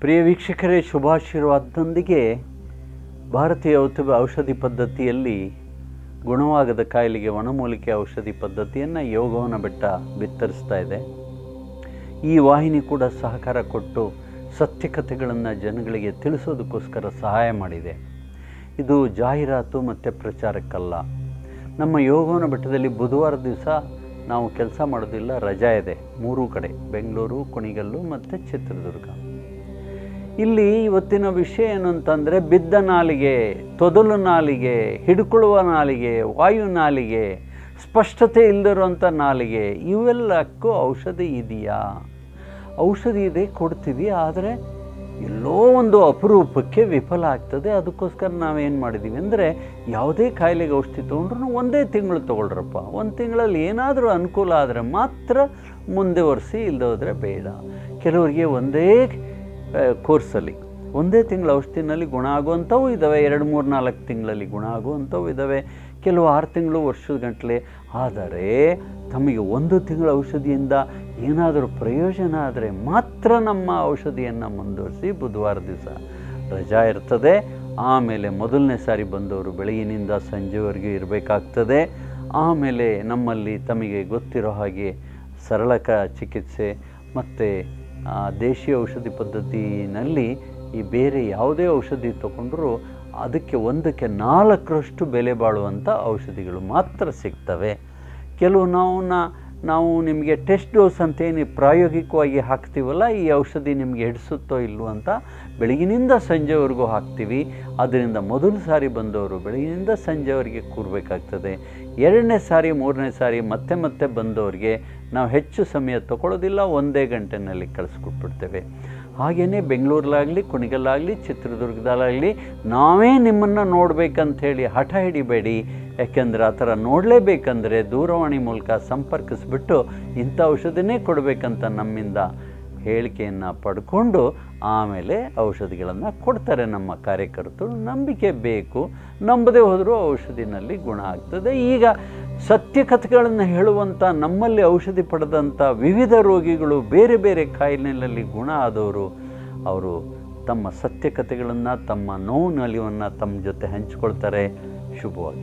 ಪ್ರಿಯ ವೀಕ್ಷಕರೇ ಶುಭಾಶೀರ್ವಾದದೊಂದಿಗೆ ಭಾರತೀಯ ಔಷಧ ಔಷಧಿ ಪದ್ಧತಿಯಲ್ಲಿ ಗುಣವಾಗದ ಕಾಯಿಲೆಗೆ ವನಮೂಲಿಕೆ ಔಷಧಿ ಪದ್ಧತಿಯನ್ನು ಯೋಗವನ ಬೆಟ್ಟ ಬಿತ್ತರಿಸ್ತಾ ಇದೆ ಈ ವಾಹಿನಿ ಕೂಡ ಸಹಕಾರ ಕೊಟ್ಟು ಸತ್ಯಕಥೆಗಳನ್ನು ಜನಗಳಿಗೆ ತಿಳಿಸೋದಕ್ಕೋಸ್ಕರ ಸಹಾಯ ಮಾಡಿದೆ ಇದು ಜಾಹೀರಾತು ಮತ್ತು ಪ್ರಚಾರಕ್ಕಲ್ಲ ನಮ್ಮ ಯೋಗವನ ಬೆಟ್ಟದಲ್ಲಿ ಬುಧವಾರ ದಿವಸ ನಾವು ಕೆಲಸ ಮಾಡೋದಿಲ್ಲ ರಜಾ ಇದೆ ಮೂರೂ ಕಡೆ ಬೆಂಗಳೂರು ಕುಣಿಗಲ್ಲು ಮತ್ತು ಚಿತ್ರದುರ್ಗ ಇಲ್ಲಿ ಇವತ್ತಿನ ವಿಷಯ ಏನು ಅಂತಂದರೆ ಬಿದ್ದ ನಾಲಿಗೆ ತೊದಲು ನಾಲಿಗೆ ಹಿಡ್ಕೊಳ್ಳುವ ನಾಲಿಗೆ ವಾಯು ನಾಲಿಗೆ ಸ್ಪಷ್ಟತೆ ಇಲ್ಲದಿರುವಂಥ ನಾಲಿಗೆ ಇವೆಲ್ಲಕ್ಕೂ ಔಷಧಿ ಇದೆಯಾ ಔಷಧಿ ಇದೆ ಕೊಡ್ತೀವಿ ಆದರೆ ಎಲ್ಲೋ ಒಂದು ಅಪರೂಪಕ್ಕೆ ವಿಫಲ ಆಗ್ತದೆ ಅದಕ್ಕೋಸ್ಕರ ನಾವೇನು ಮಾಡಿದ್ದೀವಿ ಅಂದರೆ ಯಾವುದೇ ಕಾಯಿಲೆಗೆ ಔಷಧಿ ತೊಗೊಂಡ್ರು ಒಂದೇ ತಿಂಗಳು ತೊಗೊಳ್ರಪ್ಪ ಒಂದು ತಿಂಗಳಲ್ಲಿ ಏನಾದರೂ ಅನುಕೂಲ ಆದರೆ ಮಾತ್ರ ಮುಂದೆ ಒರೆಸಿ ಇಲ್ಲದೆ ಹೋದರೆ ಬೇಡ ಕೆಲವರಿಗೆ ಒಂದೇ ಕೋರ್ಸಲ್ಲಿ ಒಂದೇ ತಿಂಗಳ ಔಷಧಿನಲ್ಲಿ ಗುಣ ಆಗುವಂಥವು ಇದ್ದಾವೆ ಎರಡು ಮೂರು ನಾಲ್ಕು ತಿಂಗಳಲ್ಲಿ ಗುಣ ಆಗುವಂಥವು ಇದ್ದಾವೆ ಕೆಲವು ಆರು ತಿಂಗಳು ವರ್ಷದ ಗಂಟಲೆ ಆದರೆ ತಮಗೆ ಒಂದು ತಿಂಗಳ ಔಷಧಿಯಿಂದ ಏನಾದರೂ ಪ್ರಯೋಜನ ಆದರೆ ಮಾತ್ರ ನಮ್ಮ ಔಷಧಿಯನ್ನು ಮುಂದುವರಿಸಿ ಬುಧವಾರ ದಿವಸ ರಜಾ ಇರ್ತದೆ ಆಮೇಲೆ ಮೊದಲನೇ ಸಾರಿ ಬಂದವರು ಬೆಳಗಿನಿಂದ ಸಂಜೆವರೆಗೂ ಇರಬೇಕಾಗ್ತದೆ ಆಮೇಲೆ ನಮ್ಮಲ್ಲಿ ತಮಗೆ ಗೊತ್ತಿರೋ ಹಾಗೆ ಸರಳ ಕ ಚಿಕಿತ್ಸೆ ಮತ್ತು ದೇಶೀಯ ಔಷಧಿ ಪದ್ಧತಿನಲ್ಲಿ ಈ ಬೇರೆ ಯಾವುದೇ ಔಷಧಿ ತಗೊಂಡ್ರೂ ಅದಕ್ಕೆ ಒಂದಕ್ಕೆ ನಾಲ್ಕರಷ್ಟು ಬೆಲೆ ಬಾಳುವಂಥ ಔಷಧಿಗಳು ಮಾತ್ರ ಸಿಗ್ತವೆ ಕೆಲವು ನಾವು ನಾವು ನಿಮಗೆ ಟೆಸ್ಟ್ ಡೋಸ್ ಅಂತೇನು ಪ್ರಾಯೋಗಿಕವಾಗಿ ಹಾಕ್ತೀವಲ್ಲ ಈ ಔಷಧಿ ನಿಮಗೆ ಹಿಡಿಸುತ್ತೋ ಇಲ್ವೋ ಅಂತ ಬೆಳಗಿನಿಂದ ಸಂಜೆವರೆಗೂ ಹಾಕ್ತೀವಿ ಅದರಿಂದ ಮೊದಲು ಸಾರಿ ಬಂದವರು ಬೆಳಗಿನಿಂದ ಸಂಜೆವರೆಗೆ ಕೂರಬೇಕಾಗ್ತದೆ ಎರಡನೇ ಸಾರಿ ಮೂರನೇ ಸಾರಿ ಮತ್ತೆ ಮತ್ತೆ ಬಂದವರಿಗೆ ನಾವು ಹೆಚ್ಚು ಸಮಯ ತಗೊಳ್ಳೋದಿಲ್ಲ ಒಂದೇ ಗಂಟೆನಲ್ಲಿ ಕಳಿಸ್ಕೊಟ್ಬಿಡ್ತೇವೆ ಹಾಗೆಯೇ ಬೆಂಗಳೂರಲ್ಲಾಗಲಿ ಕುಣಿಗಲ್ಲಾಗಲಿ ಚಿತ್ರದುರ್ಗದಲ್ಲಾಗಲಿ ನಾವೇ ನಿಮ್ಮನ್ನು ನೋಡಬೇಕಂಥೇಳಿ ಹಠ ಹಿಡಿಬೇಡಿ ಯಾಕೆಂದರೆ ಆ ಥರ ನೋಡಲೇಬೇಕಂದ್ರೆ ದೂರವಾಣಿ ಮೂಲಕ ಸಂಪರ್ಕಿಸ್ಬಿಟ್ಟು ಇಂಥ ಔಷಧಿನೇ ಕೊಡಬೇಕಂತ ನಮ್ಮಿಂದ ಹೇಳಿಕೆಯನ್ನು ಪಡ್ಕೊಂಡು ಆಮೇಲೆ ಔಷಧಿಗಳನ್ನು ಕೊಡ್ತಾರೆ ನಮ್ಮ ಕಾರ್ಯಕರ್ತರು ನಂಬಿಕೆ ಬೇಕು ನಂಬದೇ ಹೋದರೂ ಔಷಧಿನಲ್ಲಿ ಗುಣ ಆಗ್ತದೆ ಈಗ ಸತ್ಯಕಥೆಗಳನ್ನು ಹೇಳುವಂಥ ನಮ್ಮಲ್ಲಿ ಔಷಧಿ ಪಡೆದಂಥ ವಿವಿಧ ರೋಗಿಗಳು ಬೇರೆ ಬೇರೆ ಕಾಯಿಲೆಯಲ್ಲಿ ಗುಣ ಆದವರು ಅವರು ತಮ್ಮ ಸತ್ಯಕಥೆಗಳನ್ನು ತಮ್ಮ ನೋವು ನಲಿವನ್ನು ತಮ್ಮ ಜೊತೆ ಹಂಚಿಕೊಳ್ತಾರೆ ಶುಭವಾಗಲಿ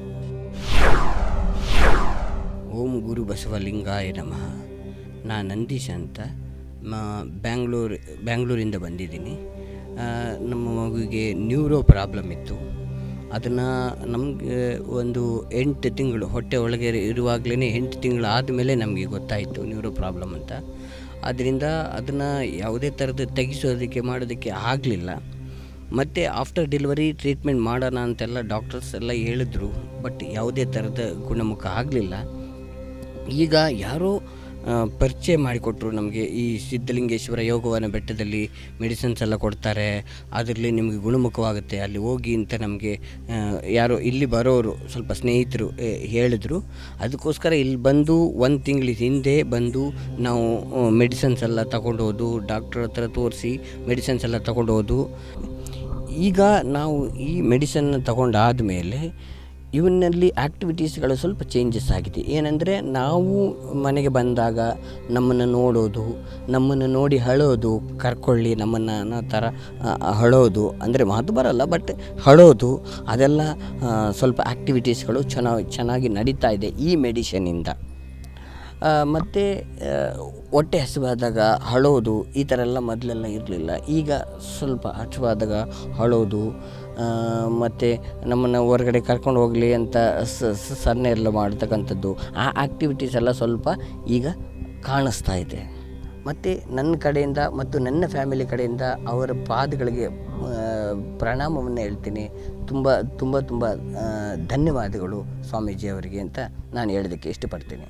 ಓಂ ಗುರು ಬಸವಲಿಂಗಾಯ ನಮಃ ನಾ ನಂದೀಶ್ ಅಂತ ಮ ಬ್ಯಾಂಗ್ಳೂರು ಬ್ಯಾಂಗ್ಳೂರಿಂದ ಬಂದಿದ್ದೀನಿ ಆ, ನಮ್ಮ ಮಗುವಿಗೆ ನ್ಯೂರೋ ಪ್ರಾಬ್ಲಮ್ ಇತ್ತು ಅದನ್ನು ನಮಗೆ ಒಂದು ಎಂಟು ತಿಂಗಳು ಹೊಟ್ಟೆ ಒಳಗೆ ಇರುವಾಗಲೇ ಎಂಟು ತಿಂಗಳು ಆದಮೇಲೆ ನಮಗೆ ಗೊತ್ತಾಯಿತು ನ್ಯೂರೋ ಪ್ರಾಬ್ಲಮ್ ಅಂತ ಆದ್ದರಿಂದ ಅದನ್ನು ಯಾವುದೇ ಥರದ ತೆಗಿಸೋದಕ್ಕೆ ಮಾಡೋದಕ್ಕೆ ಆಗಲಿಲ್ಲ ಮತ್ತು ಆಫ್ಟರ್ ಡೆಲಿವರಿ ಟ್ರೀಟ್ಮೆಂಟ್ ಮಾಡೋಣ ಅಂತೆಲ್ಲ ಡಾಕ್ಟರ್ಸ್ ಎಲ್ಲ ಹೇಳಿದ್ರು ಬಟ್ ಯಾವುದೇ ಥರದ ಗುಣಮುಖ ಆಗಲಿಲ್ಲ ಈಗ ಯಾರೋ ಆ, ಪರಿಚಯ ಮಾಡಿಕೊಟ್ರು ನಮಗೆ ಈ ಸಿದ್ಧಲಿಂಗೇಶ್ವರ ಯೋಗವನ ಬೆಟ್ಟದಲ್ಲಿ ಮೆಡಿಸಿನ್ಸ್ ಎಲ್ಲ ಕೊಡ್ತಾರೆ ಅದರಲ್ಲಿ ನಿಮಗೆ ಗುಣಮುಖವಾಗುತ್ತೆ ಅಲ್ಲಿ ಹೋಗಿ ಅಂತ ನಮಗೆ ಆ, ಯಾರೋ ಇಲ್ಲಿ ಬರೋರು ಸ್ವಲ್ಪ ಸ್ನೇಹಿತರು ಆ, ಹೇಳಿದ್ರು ಅದಕ್ಕೋಸ್ಕರ ಇಲ್ಲಿ ಬಂದು ಒಂದು ತಿಂಗಳ ಹಿಂದೆ ಬಂದು ನಾವು ಮೆಡಿಸಿನ್ಸ್ ಎಲ್ಲ ತಗೊಂಡು ಹೋದು ಡಾಕ್ಟ್ರ್ ಹತ್ರ ತೋರಿಸಿ ಮೆಡಿಸಿನ್ಸ್ ಎಲ್ಲ ತಗೊಂಡು ಹೋದು ಈಗ ನಾವು ಈ ಮೆಡಿಸನ್ ತಗೊಂಡಾದ ಮೇಲೆ ಇವನ್ನಲ್ಲಿ ಆ್ಯಕ್ಟಿವಿಟೀಸ್ಗಳು ಸ್ವಲ್ಪ ಚೇಂಜಸ್ ಆಗಿದೆ ಏನಂದರೆ ನಾವು ಮನೆಗೆ ಬಂದಾಗ ನಮ್ಮನ್ನು ನೋಡೋದು ನಮ್ಮನ್ನು ನೋಡಿ ಅಳೋದು ಕರ್ಕೊಳ್ಳಿ ನಮ್ಮನ್ನು ಅನ್ನೋ ಥರ ಆ, ಅಳೋದು ಅಂದರೆ ಮಾತು ಬರಲ್ಲ ಬಟ್ ಅಳೋದು ಅದೆಲ್ಲ ಆ, ಸ್ವಲ್ಪ ಆ್ಯಕ್ಟಿವಿಟೀಸ್ಗಳು ಚೆನ್ನಾಗಿ ಚೆನ್ನಾಗಿ ನಡೀತಾ ಇದೆ ಈ ಮೆಡಿಷನಿಂದ ಮತ್ತು ಹೊಟ್ಟೆ ಹಸಿವಾದಾಗ ಅಳೋದು ಈ ಥರ ಎಲ್ಲ ಮೊದಲೆಲ್ಲ ಇರಲಿಲ್ಲ ಈಗ ಸ್ವಲ್ಪ ಹಸಿವಾದಾಗ ಅಳೋದು ಮತ್ತು ನಮ್ಮನ್ನು ಹೊರಗಡೆ ಕರ್ಕೊಂಡು ಹೋಗಲಿ ಅಂತ ಸ- ಸ- ಸನ್ನೆ ಎಲ್ಲ ಮಾಡ್ತಕ್ಕಂಥದ್ದು ಆ ಆ್ಯಕ್ಟಿವಿಟೀಸ್ ಎಲ್ಲ ಸ್ವಲ್ಪ ಈಗ ಕಾಣಿಸ್ತಾ ಇದೆ ಮತ್ತು ನನ್ನ ಕಡೆಯಿಂದ ಮತ್ತು ನನ್ನ ಫ್ಯಾಮಿಲಿ ಕಡೆಯಿಂದ ಅವರ ಪಾದಗಳಿಗೆ ಆ, ಪ್ರಣಾಮವನ್ನು ಹೇಳ್ತೀನಿ ತುಂಬ ತುಂಬ ತುಂಬ ಆ, ಧನ್ಯವಾದಗಳು ಸ್ವಾಮೀಜಿ ಅವರಿಗೆ ಅಂತ ನಾನು ಹೇಳೋದಕ್ಕೆ ಇಷ್ಟಪಡ್ತೀನಿ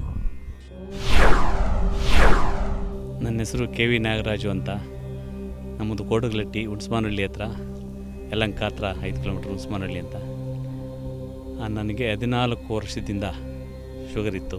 ನನ್ನ ಹೆಸರು ಕೆ ವಿ ನಾಗರಾಜು ಅಂತ ನಮ್ಮದು ಕೋಟಗಲಟ್ಟಿ ಹುಣ್ಸ್ಮಾನಹಳ್ಳಿ ಹತ್ರ ಯಲಂಕ ಹತ್ರ ಐದು ಕಿಲೋಮೀಟ್ರ್ ಹುಣ್ಸ್ಮಾನಹಳ್ಳಿ ಅಂತ ಆ, ನನಗೆ ಹದಿನಾಲ್ಕು ವರ್ಷದಿಂದ ಶುಗರ್ ಇತ್ತು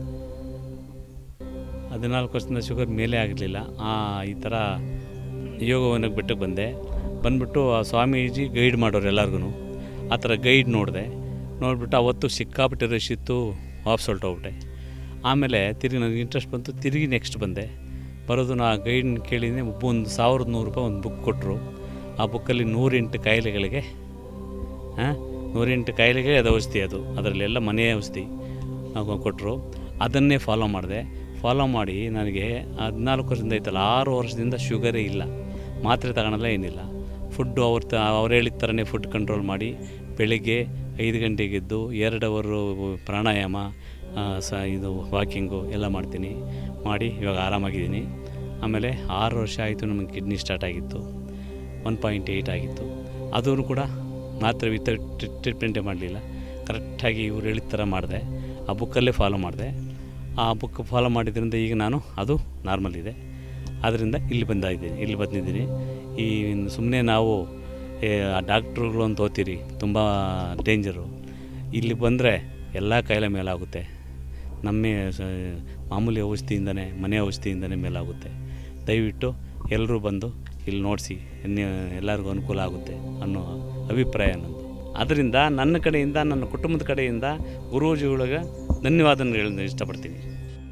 ಹದಿನಾಲ್ಕು ವರ್ಷದಿಂದ ಶುಗರ್ ಮೇಲೆ ಆಗಲಿಲ್ಲ ಈ ಥರ ಯೋಗವನಕ್ಕೆ ಬೆಟ್ಟಕ್ಕೆ ಬಂದೆ ಬಂದ್ಬಿಟ್ಟು ಆ ಸ್ವಾಮೀಜಿ ಗೈಡ್ ಮಾಡೋರು ಎಲ್ಲರಿಗೂ ಆ ಥರ ಗೈಡ್ ನೋಡಿದೆ ನೋಡಿಬಿಟ್ಟು ಅವತ್ತು ಸಿಕ್ಕಾಪಟ್ಟೆ ರಶ್ ಇತ್ತು ವಾಪಸ್ ಹೊರಟೋಗ್ಬಿಟ್ಟೆ ಆಮೇಲೆ ತಿರುಗಿ ನನಗೆ ಇಂಟ್ರೆಸ್ಟ್ ಬಂತು ತಿರುಗಿ ನೆಕ್ಸ್ಟ್ ಬಂದೆ ಬರೋದು ನಾ ಗೈಡ್ನ ಕೇಳಿದ್ದೀನಿ ಒಂದು ಸಾವಿರದ ನೂರು ರೂಪಾಯಿ ಒಂದು ಬುಕ್ ಕೊಟ್ಟರು ಆ ಬುಕ್ಕಲ್ಲಿ ನೂರೆಂಟು ಕಾಯಿಲೆಗಳಿಗೆ ಹಾಂ ನೂರೆಂಟು ಕಾಯಿಲೆಗೆ ಅದು ಔಷಧಿ ಅದು ಅದರಲ್ಲೆಲ್ಲ ಮನೆ ಔಷಧಿ ಕೊಟ್ಟರು ಅದನ್ನೇ ಫಾಲೋ ಮಾಡಿದೆ ಫಾಲೋ ಮಾಡಿ ನನಗೆ ಹದಿನಾಲ್ಕು ವರ್ಷದಿಂದ ಐತಲ್ಲ ಆರು ವರ್ಷದಿಂದ ಶುಗರೇ ಇಲ್ಲ ಮಾತ್ರೆ ತಗೊಳಲ್ಲ ಏನಿಲ್ಲ ಫುಡ್ಡು ಅವ್ರ ತ ಅವ್ರು ಹೇಳಿದ ಥರನೇ ಫುಡ್ ಕಂಟ್ರೋಲ್ ಮಾಡಿ ಬೆಳಿಗ್ಗೆ ಐದು ಗಂಟೆಗೆದ್ದು ಎರಡು ಅವರು ಪ್ರಾಣಾಯಾಮ ಆ, ಸ ಇದು ವಾಕಿಂಗು ಎಲ್ಲ ಮಾಡ್ತೀನಿ ಮಾಡಿ ಇವಾಗ ಆರಾಮಾಗಿದ್ದೀನಿ ಆಮೇಲೆ ಆರು ವರ್ಷ ಆಯಿತು ನಮಗೆ ಕಿಡ್ನಿ ಸ್ಟಾರ್ಟ್ ಆಗಿತ್ತು ಒನ್ ಪಾಯಿಂಟ್ ಏಯ್ಟ್ ಆಗಿತ್ತು ಅದೂ ಕೂಡ ಮಾತ್ರ ವಿತ್ ಟ್ರೀಟ್ಮೆಂಟೇ ಮಾಡಲಿಲ್ಲ ಕರೆಕ್ಟಾಗಿ ಇವ್ರು ಹೇಳಿದ ಥರ ಮಾಡಿದೆ ಆ ಬುಕ್ಕಲ್ಲೇ ಫಾಲೋ ಮಾಡಿದೆ ಆ ಬುಕ್ ಫಾಲೋ ಮಾಡಿದ್ರಿಂದ ಈಗ ನಾನು ಅದು ನಾರ್ಮಲ್ ಇದೆ ಆದ್ದರಿಂದ ಇಲ್ಲಿ ಬಂದಾಗಿದ್ದೀನಿ ಇಲ್ಲಿ ಬಂದಿದ್ದೀನಿ ಈ ಸುಮ್ಮನೆ ನಾವು ಡಾಕ್ಟ್ರುಗಳು ಅಂತ ಓದ್ತೀರಿ ತುಂಬ ಡೇಂಜರು ಇಲ್ಲಿ ಬಂದರೆ ಎಲ್ಲ ಕಾಯಿಲೆ ಮೇಲಾಗುತ್ತೆ ನಮ್ಮ ಸ- ಮಾಮೂಲಿ ಔಷಧಿಯಿಂದನೇ ಮನೆ ಔಷಧಿಯಿಂದನೇ ಮೇಲಾಗುತ್ತೆ ದಯವಿಟ್ಟು ಎಲ್ಲರೂ ಬಂದು ಇಲ್ಲಿ ನೋಡಿಸಿ ಎಲ್ಲರಿಗೂ ಅನುಕೂಲ ಆಗುತ್ತೆ ಅನ್ನೋ ಅಭಿಪ್ರಾಯ ನನ್ನದು ಅದರಿಂದ ನನ್ನ ಕಡೆಯಿಂದ ನನ್ನ ಕುಟುಂಬದ ಕಡೆಯಿಂದ ಗುರೂಜಿಗಳಿಗೆ ಧನ್ಯವಾದಗಳು ಇಷ್ಟಪಡ್ತೀನಿ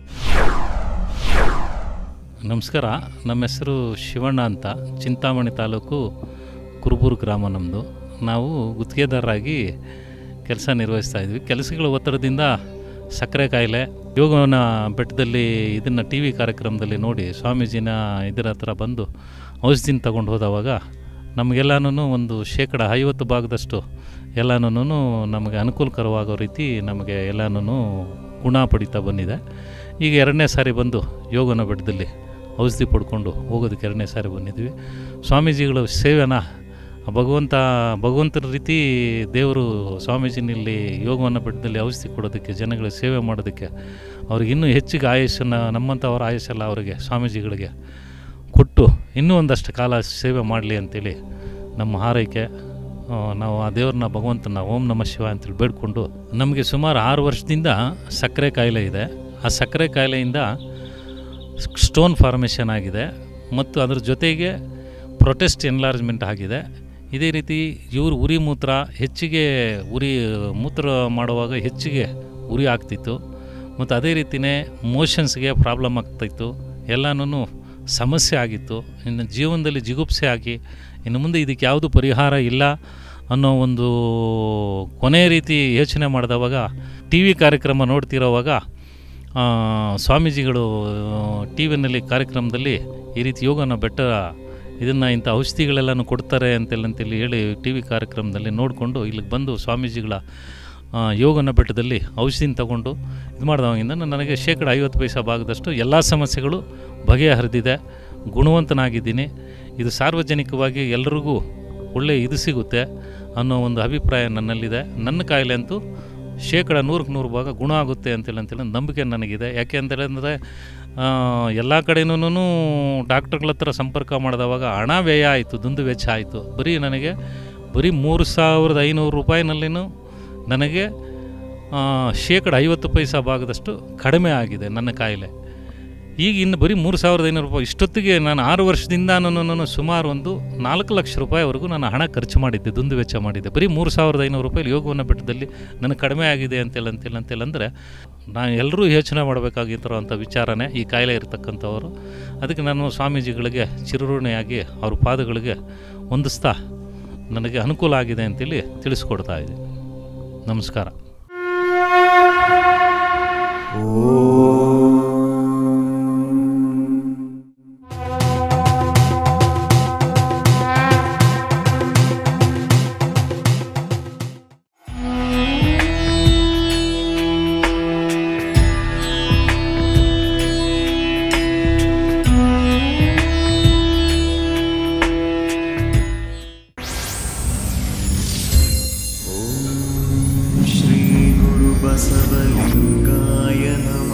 ನಮಸ್ಕಾರ ನಮ್ಮ ಹೆಸರು ಶಿವಣ್ಣ ಅಂತ ಚಿಂತಾಮಣಿ ತಾಲೂಕು ಕುರುಬೂರು ಗ್ರಾಮ ನಮ್ಮದು ನಾವು ಗುತ್ತಿಗೆದಾರರಾಗಿ ಕೆಲಸ ನಿರ್ವಹಿಸ್ತಾ ಇದ್ವಿ ಕೆಲಸಗಳ ಒತ್ತಡದಿಂದ ಸಕ್ಕರೆ ಕಾಯಿಲೆ ಯೋಗವನ ಬೆಟ್ಟದಲ್ಲಿ ಇದನ್ನು ಟಿ ವಿ ಕಾರ್ಯಕ್ರಮದಲ್ಲಿ ನೋಡಿ ಸ್ವಾಮೀಜಿನ ಇದರ ಹತ್ರ ಬಂದು ಔಷಧಿನ ತಗೊಂಡು ಹೋದವಾಗ ನಮಗೆಲ್ಲನೂ ಒಂದು ಶೇಕಡ ಐವತ್ತು ಭಾಗದಷ್ಟು ಎಲ್ಲನೂ ನಮಗೆ ಅನುಕೂಲಕರವಾಗೋ ರೀತಿ ನಮಗೆ ಎಲ್ಲನೂ ಗುಣ ಪಡಿತಾ ಬಂದಿದೆ ಈಗ ಎರಡನೇ ಸಾರಿ ಬಂದು ಯೋಗನ ಬೆಟ್ಟದಲ್ಲಿ ಔಷಧಿ ಪಡ್ಕೊಂಡು ಹೋಗೋದಕ್ಕೆ ಎರಡನೇ ಸಾರಿ ಬಂದಿದ್ವಿ ಸ್ವಾಮೀಜಿಗಳ ಸೇವೆನ ಭಗವಂತ ಭಗವಂತನ ರೀತಿ ದೇವರು ಸ್ವಾಮೀಜಿನಲ್ಲಿ ಯೋಗವನ್ನು ಬೆಟ್ಟದಲ್ಲಿ ಔಷಧಿ ಕೊಡೋದಕ್ಕೆ ಜನಗಳಿಗೆ ಸೇವೆ ಮಾಡೋದಕ್ಕೆ ಅವ್ರಿಗೆ ಇನ್ನೂ ಹೆಚ್ಚಿಗೆ ಆಯುಷನ್ನು ನಮ್ಮಂಥವ್ರ ಆಯುಷೆಲ್ಲ ಅವರಿಗೆ ಸ್ವಾಮೀಜಿಗಳಿಗೆ ಕೊಟ್ಟು ಇನ್ನೂ ಒಂದಷ್ಟು ಕಾಲ ಸೇವೆ ಮಾಡಲಿ ಅಂತೇಳಿ ನಮ್ಮ ಹಾರೈಕೆ ಆ, ನಾವು ಆ ದೇವ್ರನ್ನ ಭಗವಂತನ ಓಂ ನಮ ಶಿವ ಅಂತೇಳಿ ಬೇಡ್ಕೊಂಡು ನಮಗೆ ಸುಮಾರು ಆರು ವರ್ಷದಿಂದ ಸಕ್ಕರೆ ಕಾಯಿಲೆ ಇದೆ ಆ ಸಕ್ಕರೆ ಕಾಯಿಲೆಯಿಂದ ಸ್ಟೋನ್ ಫಾರ್ಮೇಷನ್ ಆಗಿದೆ ಮತ್ತು ಅದ್ರ ಜೊತೆಗೆ ಪ್ರೊಟೆಸ್ಟ್ ಎನ್ಲಾರ್ಜ್ಮೆಂಟ್ ಆಗಿದೆ ಇದೇ ರೀತಿ ಇವರು ಉರಿ ಮೂತ್ರ ಹೆಚ್ಚಿಗೆ ಉರಿ ಮೂತ್ರ ಮಾಡುವಾಗ ಹೆಚ್ಚಿಗೆ ಉರಿ ಆಗ್ತಿತ್ತು ಮತ್ತು ಅದೇ ರೀತಿಯೇ ಮೋಷನ್ಸ್ಗೆ ಪ್ರಾಬ್ಲಮ್ ಆಗ್ತಾಯಿತ್ತು ಎಲ್ಲನೂ ಸಮಸ್ಯೆ ಆಗಿತ್ತು ಇನ್ನು ಜೀವನದಲ್ಲಿ ಜಿಗುಪ್ಸೆ ಆಗಿ ಇನ್ನು ಮುಂದೆ ಇದಕ್ಕೆ ಯಾವುದು ಪರಿಹಾರ ಇಲ್ಲ ಅನ್ನೋ ಒಂದು ಕೊನೆಯ ರೀತಿ ಯೋಚನೆ ಮಾಡಿದವಾಗ ಟಿ ವಿ ಕಾರ್ಯಕ್ರಮ ನೋಡ್ತಿರೋವಾಗ ಆ, ಸ್ವಾಮೀಜಿಗಳು ಟಿ ವಿನಲ್ಲಿ ಕಾರ್ಯಕ್ರಮದಲ್ಲಿ ಈ ರೀತಿ ಯೋಗನ ಬೆಟ್ಟ ಇದನ್ನು ಇಂಥ ಔಷಧಿಗಳೆಲ್ಲನೂ ಕೊಡ್ತಾರೆ ಅಂತೆಲ್ಲ ಅಂತೇಳಿ ಹೇಳಿ ಟಿ ವಿ ಕಾರ್ಯಕ್ರಮದಲ್ಲಿ ನೋಡಿಕೊಂಡು ಇಲ್ಲಿಗೆ ಬಂದು ಸ್ವಾಮೀಜಿಗಳ ಆ, ಯೋಗನ ಬೆಟ್ಟದಲ್ಲಿ ಔಷಧಿನ ತಗೊಂಡು ಇದು ಮಾಡಿದವಾಗಿಂದ ನನಗೆ ಶೇಕಡ ಐವತ್ತು ಪೈಸಾ ಭಾಗದಷ್ಟು ಎಲ್ಲ ಸಮಸ್ಯೆಗಳು ಬಗೆಹರಿದಿದೆ ಗುಣವಂತನಾಗಿದ್ದೀನಿ ಇದು ಸಾರ್ವಜನಿಕವಾಗಿ ಎಲ್ರಿಗೂ ಒಳ್ಳೆ ಇದು ಸಿಗುತ್ತೆ ಅನ್ನೋ ಒಂದು ಅಭಿಪ್ರಾಯ ನನ್ನಲ್ಲಿದೆ ನನ್ನ ಕಾಯಿಲೆ ಅಂತೂ ಶೇಕಡ ನೂರಕ್ಕೆ ನೂರು ಭಾಗ ಗುಣ ಆಗುತ್ತೆ ಅಂತೇಳಿ ಅಂತೇಳಿ ನಂಬಿಕೆ ನನಗಿದೆ ಯಾಕೆ ಅಂತೇಳಿದ್ರೆ ಎಲ್ಲ ಕಡೆನೂ ಡಾಕ್ಟ್ರುಗಳ ಹತ್ರ ಸಂಪರ್ಕ ಮಾಡಿದವಾಗ ಹಣ ವ್ಯಯ ಆಯಿತು ದುಂದು ವೆಚ್ಚ ಆಯಿತು ಬರೀ ನನಗೆ ಬರೀ ಮೂರು ಸಾವಿರದ ಐನೂರು ರೂಪಾಯಿನಲ್ಲಿನೂ ನನಗೆ ಆ, ಶೇಕಡ ಐವತ್ತು ಪೈಸಾ ಭಾಗದಷ್ಟು ಕಡಿಮೆ ಆಗಿದೆ ನನ್ನ ಕಾಯಿಲೆ ಈಗ ಇನ್ನು ಬರೀ ಮೂರು ಸಾವಿರದ ಐನೂರು ರೂಪಾಯಿ ಇಷ್ಟೊತ್ತಿಗೆ ನಾನು ಆರು ವರ್ಷದಿಂದ ನಾನು ಸುಮಾರು ಒಂದು ನಾಲ್ಕು ಲಕ್ಷ ರೂಪಾಯಿವರೆಗೂ ನಾನು ಹಣ ಖರ್ಚು ಮಾಡಿದ್ದೆ ದುಂದು ವೆಚ್ಚ ಮಾಡಿದ್ದೆ ಬರೀ ಮೂರು ಸಾವಿರದ ಐನೂರು ರೂಪಾಯಿ ಯೋಗವನ್ನ ಬೆಟ್ಟದಲ್ಲಿ ನನಗೆ ಕಡಿಮೆ ಆಗಿದೆ ಅಂತೇಳಿ ಅಂತೇಳಿ ಅಂತೇಳಿ ಅಂದರೆ ನಾನು ಎಲ್ಲರೂ ಯೋಚನೆ ಮಾಡಬೇಕಾಗಿರೋಂಥ ವಿಚಾರನೇ ಈ ಕಾಯಿಲೆ ಇರತಕ್ಕಂಥವರು ಅದಕ್ಕೆ ನಾನು ಸ್ವಾಮೀಜಿಗಳಿಗೆ ಚಿರಋಣಿಯಾಗಿ ಅವ್ರ ಪಾದಗಳಿಗೆ ಹೊಂದಿಸ್ತಾ ನನಗೆ ಅನುಕೂಲ ಆಗಿದೆ ಅಂತೇಳಿ ತಿಳಿಸ್ಕೊಡ್ತಾ ಇದ್ದೀನಿ ನಮಸ್ಕಾರ श्रीगुरुबसवलिङ्गाय नमः